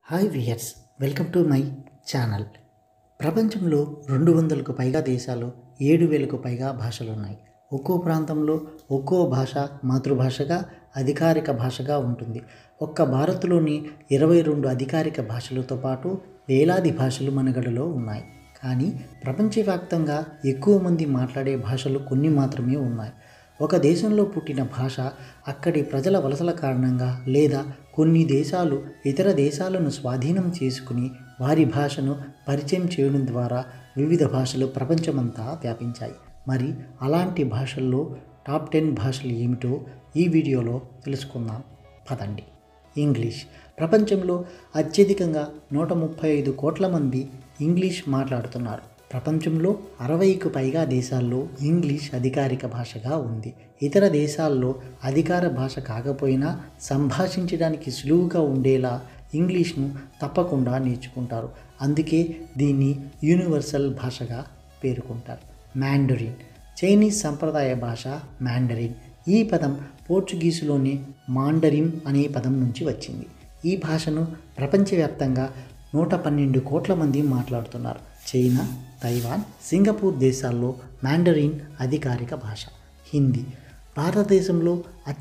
hi viewers welcome to my channel ప్రపంచంలో రెండు వందలకు పైగా దేశాలు ఏడు వేలకు పైగా భాషలు ఉన్నాయి ఒక్కో ప్రాంతంలో ఒక్కో భాష మాతృభాషగా అధికారిక భాషగా ఉంటుంది ఒక్క భారత్లోని ఇరవై రెండు అధికారిక భాషలతో పాటు వేలాది భాషలు మనుగడలో ఉన్నాయి కానీ ప్రపంచవ్యాప్తంగా ఎక్కువ మంది మాట్లాడే భాషలు కొన్ని మాత్రమే ఉన్నాయి ఒక దేశంలో పుట్టిన భాష అక్కడి ప్రజల వలసల కారణంగా లేదా కొన్ని దేశాలు ఇతర దేశాలను స్వాధీనం చేసుకుని వారి భాషను పరిచయం చేయడం ద్వారా వివిధ భాషలు ప్రపంచమంతా వ్యాపించాయి మరి అలాంటి భాషల్లో టాప్ టెన్ భాషలు ఏమిటో ఈ వీడియోలో తెలుసుకుందాం పదండి ఇంగ్లీష్ ప్రపంచంలో అత్యధికంగా నూట ముప్పై ఐదు కోట్ల మంది ఇంగ్లీష్ మాట్లాడుతున్నారు ప్రపంచంలో అరవైకు పైగా దేశాల్లో ఇంగ్లీష్ అధికారిక భాషగా ఉంది ఇతర దేశాల్లో అధికార భాష కాకపోయినా సంభాషించడానికి సులువుగా ఉండేలా ఇంగ్లీష్ను తప్పకుండా నేర్చుకుంటారు అందుకే దీన్ని యూనివర్సల్ భాషగా పేర్కొంటారు మ్యాండరిన్ చైనీస్ సంప్రదాయ భాష మ్యాండరిన్ ఈ పదం పోర్చుగీసులోని మాండరిన్ అనే పదం నుంచి వచ్చింది ఈ భాషను ప్రపంచవ్యాప్తంగా నూట పన్నెండు కోట్ల మంది మాట్లాడుతున్నారు చైనా తైవాన్ సింగపూర్ దేశాల్లో మ్యాండరిన్ అధికారిక భాష హిందీ భారతదేశంలో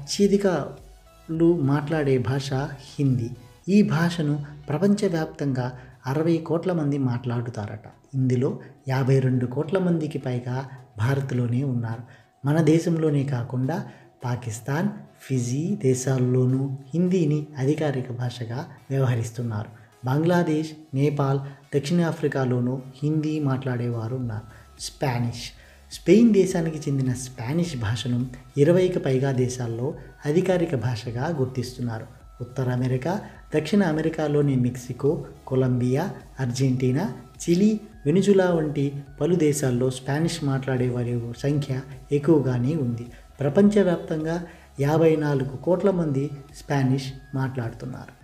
అత్యధికలు మాట్లాడే భాష హిందీ ఈ భాషను ప్రపంచవ్యాప్తంగా అరవై కోట్ల మంది మాట్లాడుతారట ఇందులో యాభై రెండు కోట్ల మందికి పైగా భారత్లోనే ఉన్నారు మన దేశంలోనే కాకుండా పాకిస్తాన్ ఫిజీ దేశాల్లోనూ హిందీని అధికారిక భాషగా వ్యవహరిస్తున్నారు బంగ్లాదేశ్ నేపాల్ దక్షిణాఫ్రికాలోనూ హిందీ మాట్లాడేవారు ఉన్నారు స్పానిష్ స్పెయిన్ దేశానికి చెందిన స్పానిష్ భాషను ఇరవైకి పైగా దేశాల్లో అధికారిక భాషగా గుర్తిస్తున్నారు ఉత్తర అమెరికా దక్షిణ అమెరికాలోని Mexico Colombia Argentina Chile Venezuela వంటి పలు దేశాల్లో స్పానిష్ మాట్లాడే వారి సంఖ్య ఎక్కువగానే ఉంది ప్రపంచవ్యాప్తంగా యాభై నాలుగు కోట్ల మంది స్పానిష్ మాట్లాడుతున్నారు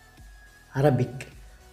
Arabic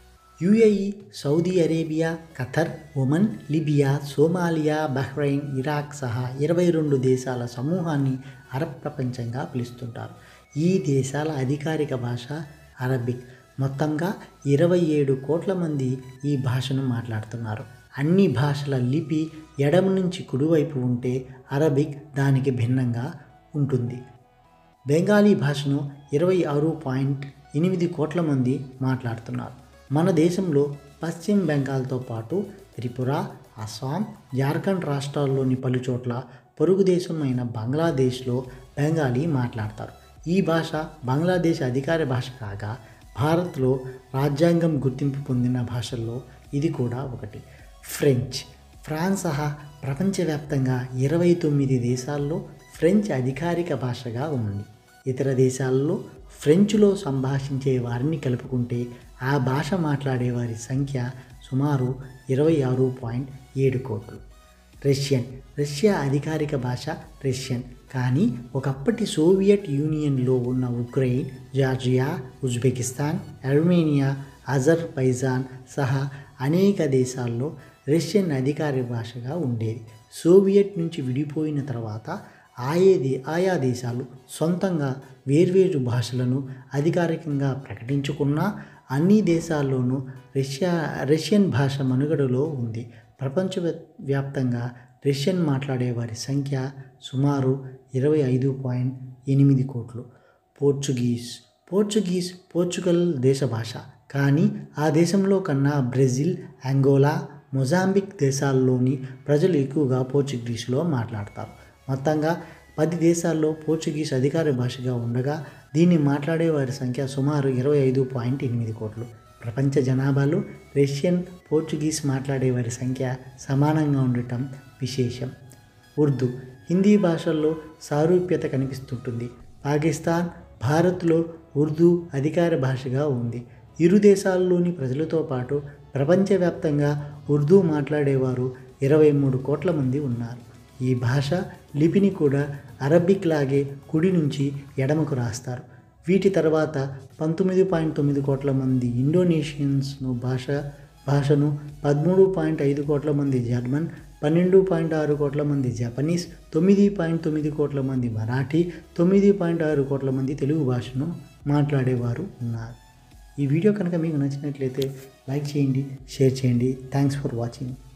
UAE Saudi Arabia Qatar Oman Libya Somalia Bahrain Iraq సహా ఇరవై రెండు దేశాల సమూహాన్ని అరబ్ ప్రపంచంగా పిలుస్తుంటారు ఈ దేశాల అధికారిక భాష అరబిక్ మొత్తంగా ఇరవై ఏడు కోట్ల మంది ఈ భాషను మాట్లాడుతున్నారు అన్ని భాషల లిపి ఎడమ నుంచి కుడివైపు ఉంటే అరబిక్ దానికి భిన్నంగా ఉంటుంది బెంగాలీ భాషను ఇరవై ఆరు పాయింట్ ఎనిమిది కోట్ల మంది మాట్లాడుతున్నారు మన దేశంలో పశ్చిమ బెంగాల్తో పాటు త్రిపుర అస్సాం జార్ఖండ్ రాష్ట్రాల్లోని పలు చోట్ల పొరుగు దేశమైన బంగ్లాదేశ్లో బెంగాలీ మాట్లాడతారు ఈ భాష బంగ్లాదేశ్ అధికార భాష కాగా భారత్లో రాజ్యాంగం గుర్తింపు పొందిన భాషల్లో ఇది కూడా ఒకటి ఫ్రెంచ్ ఫ్రాన్స్ సహా ప్రపంచవ్యాప్తంగా ఇరవై తొమ్మిది దేశాల్లో ఫ్రెంచ్ అధికారిక భాషగా ఉంది ఇతర దేశాల్లో ఫ్రెంచ్లో సంభాషించే వారిని కలుపుకుంటే ఆ భాష మాట్లాడే వారి సంఖ్య సుమారు ఇరవై ఆరు పాయింట్ ఏడు కోట్లు రష్యన్ రష్యా అధికారిక భాష రష్యన్ కానీ ఒకప్పటి సోవియట్ యూనియన్లో ఉన్న Ukraine Georgia Uzbekistan Armenia Azerbaijan సహా అనేక దేశాల్లో రష్యన్ అధికారిక భాషగా ఉండేది సోవియట్ నుంచి విడిపోయిన తర్వాత ఆయేది ఆయా దేశాలు సొంతంగా వేర్వేరు భాషలను అధికారికంగా ప్రకటించుకున్నా అన్ని దేశాల్లోనూ రష్యా రష్యన్ భాష మనుగడలో ఉంది ప్రపంచ వ్యాప్తంగా రష్యన్ మాట్లాడే వారి సంఖ్య సుమారు ఇరవై ఐదు పాయింట్ ఎనిమిది కోట్లు పోర్చుగీస్ పోర్చుగీస్ పోర్చుగల్ దేశ భాష కానీ ఆ దేశంలో కన్నా బ్రెజిల్ అంగోలా మొజాంబిక్ దేశాల్లోని ప్రజలు ఎక్కువగా పోర్చుగీస్లో మాట్లాడతారు మొత్తంగా పది దేశాల్లో పోర్చుగీస్ అధికార భాషగా ఉండగా దీన్ని మాట్లాడే వారి సంఖ్య సుమారు ఇరవై ఐదు పాయింట్ ఎనిమిది కోట్లు ప్రపంచ జనాభాలో రష్యన్ పోర్చుగీస్ మాట్లాడే వారి సంఖ్య సమానంగా ఉండటం విశేషం ఉర్దూ హిందీ భాషల్లో సారూప్యత కనిపిస్తుంటుంది పాకిస్తాన్ భారత్లో ఉర్దూ అధికార భాషగా ఉంది ఇరు దేశాల్లోని ప్రజలతో పాటు ప్రపంచవ్యాప్తంగా ఉర్దూ మాట్లాడేవారు ఇరవై మూడు కోట్ల మంది ఉన్నారు ఈ భాష లిపిని కూడా అరబిక్ లాగే కుడి నుంచి ఎడమకు రాస్తారు వీటి తర్వాత పంతొమ్మిది పాయింట్ తొమ్మిది కోట్ల మంది ఇండోనేషియన్స్ను భాష భాషను పదమూడు పాయింట్ ఐదు కోట్ల మంది జర్మన్ పన్నెండు పాయింట్ ఆరు కోట్ల మంది జపనీస్ తొమ్మిది పాయింట్ తొమ్మిది కోట్ల మంది మరాఠీ తొమ్మిది పాయింట్ ఆరు కోట్ల మంది తెలుగు భాషను మాట్లాడేవారు ఉన్నారు ఈ వీడియో కనుక మీకు నచ్చినట్లయితే లైక్ చేయండి షేర్ చేయండి థ్యాంక్స్ ఫర్ వాచింగ్